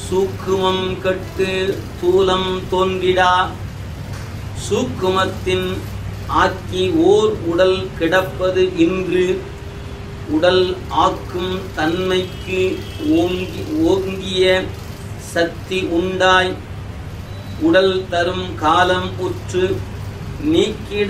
சூக்குமம் கட்டு தூலம் தோன்றிடா சூக்குமத்தின் ஆக்கி ஓர் உடல் கிடப்பது இன்று உடல் ஆக்கும் தன்மைக்கு ஓங்கி ஓங்கிய சக்தி உண்டாய் உடல் தரும் காலம் உற்று நீக்கிட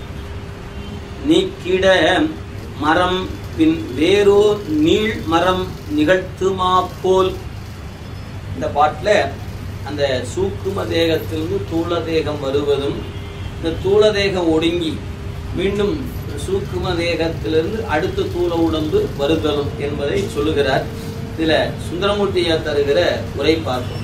நீக்கிட மரம் பின் வேறோ நீள் மரம் நிகழ்த்துமா போல் இந்த பாட்டில் அந்த சூக்கும தேகத்திலிருந்து தூள தேகம் வருவதும் இந்த தூள தேகம் ஒடுங்கி மீண்டும் சூக்கும தேகத்திலிருந்து அடுத்த தூள உடம்பு வருதலும் என்பதை சொல்லுகிறார் இதுல சுந்தரமூர்த்தியா தருகிற உரை பார்ப்போம்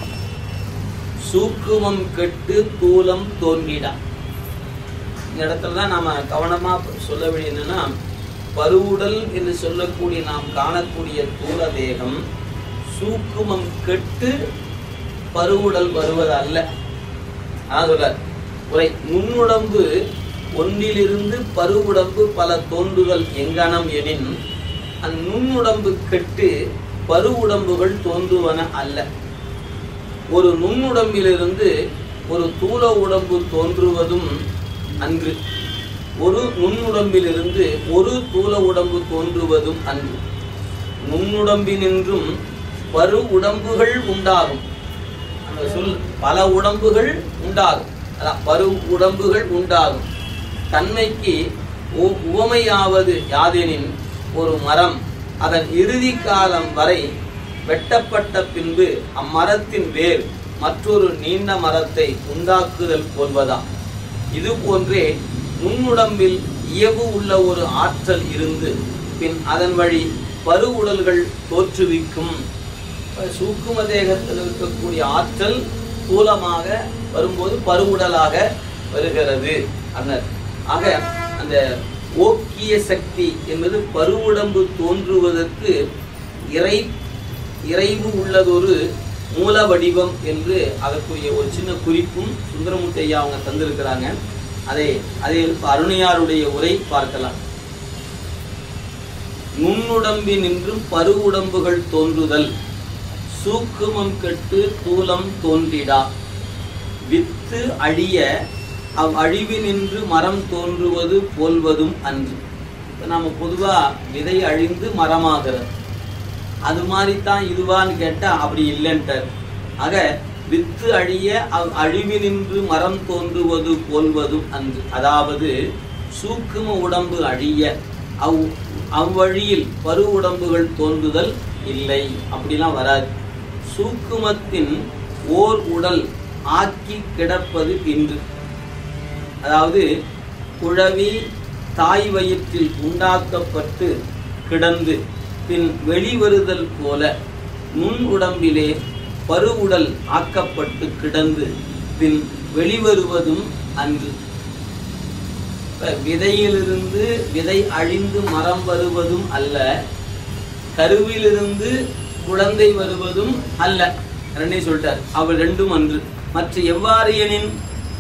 சூக்குமம் கெட்டு தூலம் தோன்றிடா இந்த இடத்துல தான் நாம கவனமா சொல்ல வேண்டியது என்னன்னா பருவுடல் என்று சொல்லக்கூடிய நாம் காணக்கூடிய தூல தேகம் சூக்குமம் கெட்டு பருவுடல் வருவது அல்ல அதான் சொல்றார் உரை நுண்ணுடம்பு ஒன்றிலிருந்து பருவுடம்பு பல தோன்றுதல் எங்கனம் எனின் அந்த நுண்ணுடம்பு கெட்டு பருவுடம்புகள் தோன்றுவன அல்ல ஒரு நுண்ணுடம்பிலிருந்து ஒரு தூல உடம்பு தோன்றுவதும் அன்று ஒரு நுண்ணுடம்பிலிருந்து ஒரு தூல உடம்பு தோன்றுவதும் அன்று நுண்ணுடம்பினின்றும் பரு உடம்புகள் உண்டாகும் அந்த சொல் பல உடம்புகள் உண்டாகும் அதான் பரு உடம்புகள் உண்டாகும் தன்மைக்கு உ- உவமையாவது யாதெனின் ஒரு மரம் அதன் இறுதி காலம் வரை வெட்டப்பட்ட பின்பு அம்மரத்தின் வேர் மற்றொரு நீண்ட மரத்தை உண்டாக்குதல் போல்வதாம் இது போன்றே நுண்ணுடம்பில் இயல்பு உள்ள ஒரு ஆற்றல் இருந்து பின் அதன் வழி பரு உடல்கள் தோற்றுவிக்கும் இப்ப சூக்கும தேகத்தில் இருக்கக்கூடிய ஆற்றல் ஸ்தூலமாக வரும்போது பருவுடலாக வருகிறது அண்ணர் ஆக அந்த ஓக்கிய சக்தி என்பது பருவுடம்பு தோன்றுவதற்கு இறை இறைவு உள்ளதொரு மூல வடிவம் என்று அதற்குரிய ஒரு சின்ன குறிப்பும் சுந்தரமூர்த்தி ஐயா அவங்க தந்திருக்கிறாங்க அதை அதில் அருணையாருடைய உரை பார்க்கலாம் நுண்ணுடம்பினின்றும் பருவுடம்புகள் தோன்றுதல் சூக்குமம் கெட்டு தூலம் தோன்றிடா வித்து அழிய அவ் அழிவினின்று மரம் தோன்றுவது போல்வதும் அன்று இப்போ நம்ம பொதுவாக விதை அழிந்து மரமாகிறது அது மாதிரி தான் இதுவான்னு கேட்டால் அப்படி இல்லைன்ட்டார் ஆக வித்து அழிய அவ் அழிவினின்று மரம் தோன்றுவது போல்வதும் அன்று அதாவது சூக்கும உடம்பு அழிய அவ் அவ்வழியில் பரு உடம்புகள் தோன்றுதல் இல்லை அப்படிலாம் வராது சூக்குமத்தின் ஓர் உடல் ஆக்கி கிடப்பது இன்று அதாவது குழவி தாய் வயிற்றில் உண்டாக்கப்பட்டு கிடந்து பின் வெளிவருதல் போல நுண் உடம்பிலே பருவுடல் ஆக்கப்பட்டு கிடந்து பின் வெளிவருவதும் அன்று இப்ப விதையிலிருந்து விதை அழிந்து மரம் வருவதும் அல்ல கருவிலிருந்து குழந்தை வருவதும் அல்ல ரெண்டே சொல்லிட்டார் அவள் ரெண்டும் அன்று மற்ற எவ்வாறு எனின்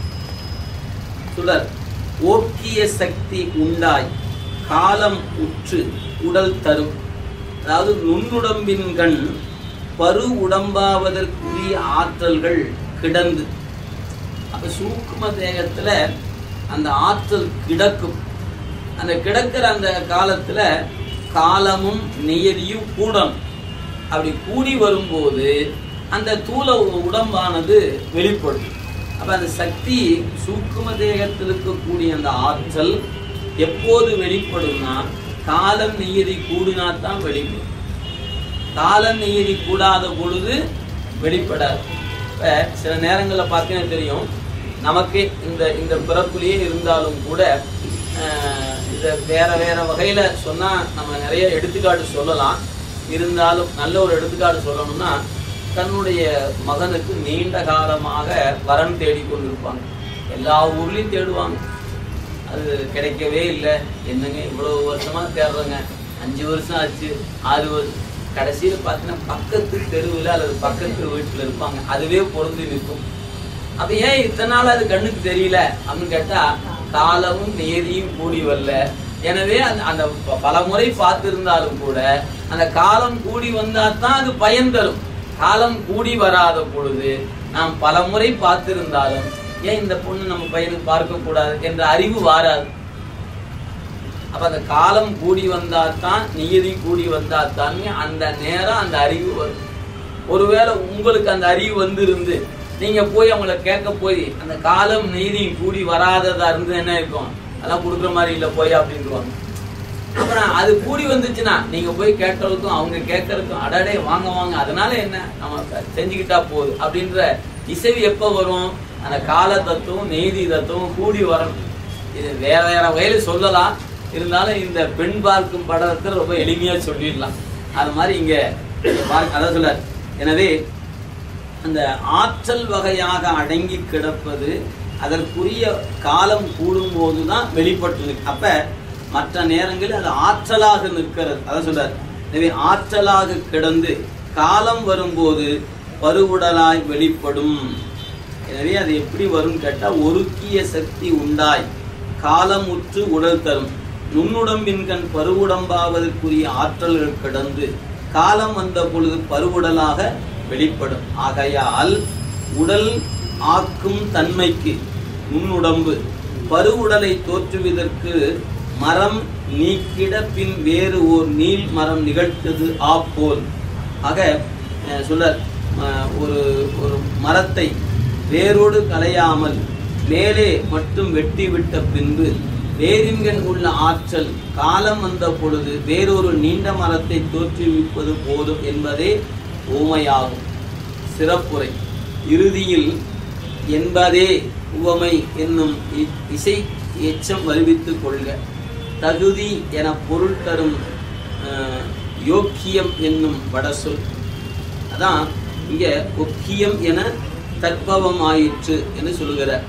சுடர் ஓக்கிய சக்தி உண்டாய் காலம் உற்று உடல் தரும் அதாவது நுண்ணுடம்பின் கண் பரு உடம்பாவதற்குரிய ஆற்றல்கள் கிடந்து அப்ப சூக்கும தேகத்துல அந்த ஆற்றல் கிடக்கும் அந்த கிடக்கிற அந்த காலத்துல காலமும் நியதியும் கூடும் அப்படி கூடி வரும்போது அந்த தூல உடம்பானது வெளிப்படும் அப்ப அந்த சக்தி சூக்கும தேகத்தில் இருக்கக்கூடிய அந்த ஆற்றல் எப்போது வெளிப்படும்னா காலம் நியதி கூடினா தான் வெளிப்படும் காலம் நியதி கூடாத பொழுது வெளிப்படாது இப்ப சில நேரங்களில் பார்த்தீங்கன்னா தெரியும் நமக்கே இந்த இந்த பிறப்புலேயே இருந்தாலும் கூட ஆஹ், இதை வேற வேற வகையில சொன்னா நம்ம நிறைய எடுத்துக்காட்டு சொல்லலாம் இருந்தாலும் நல்ல ஒரு எடுத்துக்காட்டு சொல்லணும்னா தன்னுடைய மகனுக்கு நீண்ட காலமாக வரன் தேடி கொண்டிருப்பாங்க எல்லா ஊர்லயும் தேடுவாங்க அது கிடைக்கவே இல்லை என்னங்க இவ்வளவு வருஷமா தேடுறேங்க அஞ்சு வருஷம் ஆச்சு ஆறு வருஷம் கடைசியில் பார்த்தீங்கன்னா பக்கத்து தெருவில் அல்லது பக்கத்து வீட்டில் இருப்பாங்க அதுவே பொருந்தி நிற்கும் அப்ப ஏன் இத்தனை நாள் அது கண்ணுக்கு தெரியல அப்படின்னு கேட்டா காலமும் நேதியும் கூடி வரல எனவே அந்த அந்த ப- பல முறை பார்த்திருந்தாலும் கூட அந்த காலம் கூடி வந்தா தான் அது பயன் தரும் காலம் கூடி வராத பொழுது நாம் பல முறை பார்த்திருந்தாலும் ஏன் இந்த பொண்ணு நம்ம பையனுக்கு பார்க்க கூடாது என்ற அறிவு வாராது அப்ப அந்த காலம் கூடி வந்தாதான் நியதி கூடி வந்தாதான் அந்த நேரம் அந்த அறிவு வரும் ஒருவேளை உங்களுக்கு அந்த அறிவு வந்திருந்து நீங்க போய் அவங்கள கேட்க போய் அந்த காலம் நீதி கூடி வராததா இருந்து என்ன இருக்கும் அதெல்லாம் கொடுக்குற மாதிரி இல்ல போய் அப்படின்ட்டுருவாங்க அப்புறம் அது கூடி வந்துச்சுன்னா நீங்க போய் கேட்டதுக்கும் அவங்க கேட்கறதுக்கும் அடடே வாங்க வாங்க அதனால என்ன நம்ம செஞ்சுக்கிட்டா போகுது அப்படின்ற இசைவு எப்ப வரும் அந்த கால தத்துவம் நீதி தத்துவம் கூடி வரணும் இது வேற வேற வகையில சொல்லலாம் இருந்தாலும் இந்த பெண் பார்க்கும் படத்தை ரொம்ப எளிமையா சொல்லிடலாம் அது மாதிரி இங்க இங்க பாருங்க அதான் சொல்றாரு எனவே அந்த ஆற்றல் வகையாக அடங்கி கிடப்பது அதற்குரிய காலம் கூடும் போதுதான் வெளிப்பட்டு நிற்கும் அப்ப மற்ற நேரங்களில் அது ஆற்றலாக நிற்கிறது அதான் சொல்றாரு எனவே ஆற்றலாக கிடந்து காலம் வரும்போது பருவுடலாய் வெளிப்படும் எனவே அது எப்படி வரும் கேட்டா ஒருக்கிய சக்தி உண்டாய் காலம் உற்று உடல் தரும் நுண்ணுடம்பின் கண் பருவுடம்பாவதற்குரிய ஆற்றல்கள் கிடந்து காலம் வந்த பொழுது பருவுடலாக வெளிப்படும் ஆகையால் உடல் ஆக்கும் தன்மைக்கு நுண்ணுடம்பு பருவுடலை தோற்றுவதற்கு மரம் நீக்கிட பின் வேறு ஓர் நீள் மரம் நிகழ்த்தது ஆப்போல் ஆக அஹ், சொல்றார் அஹ், ஒரு ஒரு மரத்தை வேரோடு களையாமல் மேலே மட்டும் வெட்டி விட்ட பின்பு வேரின்கண் உள்ள ஆற்றல் காலம் வந்த பொழுது வேறொரு நீண்ட மரத்தை தோற்றுவிப்பது போதும் என்பதே ஊமையாகும் சிறப்புரை இறுதியில் என்பதே உவமை என்னும் இ- இசை எச்சம் வருவித்துக் கொள்க தகுதி என பொருள் தரும் அஹ், யோக்கியம் என்னும் வடசொல் அதான் இங்க ஒக்கியம் என தற்பவம் ஆயிற்று என்று சொல்கிறார்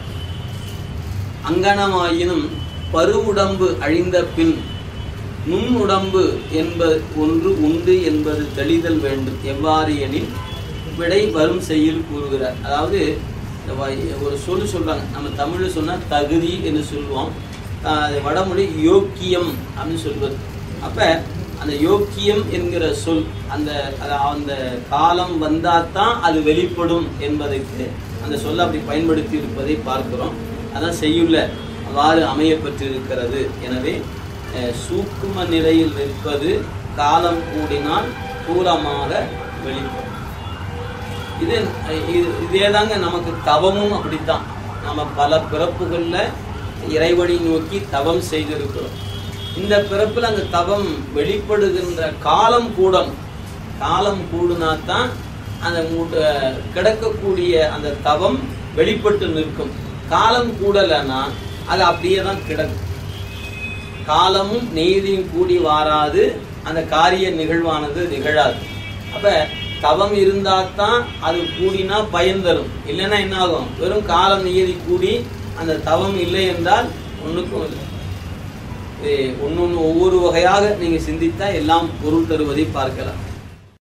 அங்கனமாயினும் பருவுடம்பு அழிந்த பின் நுண்ணுடம்பு என்ப ஒன்று உண்டு என்பது தெளிதல் வேண்டும் எவ்வாறு எனில் விடை வரும் செய்யுள் கூறுகிறார் அதாவது இந்த வ- ஒரு சொல் சொல்றாங்க நம்ம தமிழ்ல சொன்னா தகுதி என்று சொல்லுவோம் ஆஹ் அது வடமொழி யோக்கியம் அப்படின்னு சொல்வது அப்ப அந்த யோக்கியம் என்கிற சொல் அந்த அத- அந்த காலம் வந்தாதான் அது வெளிப்படும் என்பதற்கு அந்த சொல்லை அப்படி பயன்படுத்தி இருப்பதை பார்க்கிறோம் அதான் செய்யுள்ள அவ்வாறு அமையப்பட்டிருக்கிறது எனவே அஹ், சூக்கும நிலையில் நிற்பது காலம் கூடினால் தூரமாக வெளிப்படும் இது இது- இதேதாங்க நமக்கு தவமும் அப்படித்தான் நம்ம பல பிறப்புகள்ல இறைவனை நோக்கி தவம் செய்திருக்கிறோம் இந்த பிறப்புல அந்த தவம் வெளிப்படுகின்ற காலம் கூடும் காலம் கூடுனாதான் அந்த மூ- கிடக்கக்கூடிய அந்த தவம் வெளிப்பட்டு நிற்கும் காலம் கூடலைன்னா அது அப்படியே தான் கிடக்கும் காலமும் நீதியும் கூடி வாராது அந்த காரிய நிகழ்வானது நிகழாது அப்ப தவம் இருந்தாதான் அது கூடினா பயன் தரும் இல்லைன்னா என்ன ஆகும் வெறும் காலம் நீதி கூடி அந்த தவம் இல்லை என்றால் ஒண்ணுக்கும் இல்லை இது ஒன்னொன்னு ஒவ்வொரு வகையாக நீங்க சிந்தித்தா எல்லாம் பொருள் தருவதை பார்க்கலாம்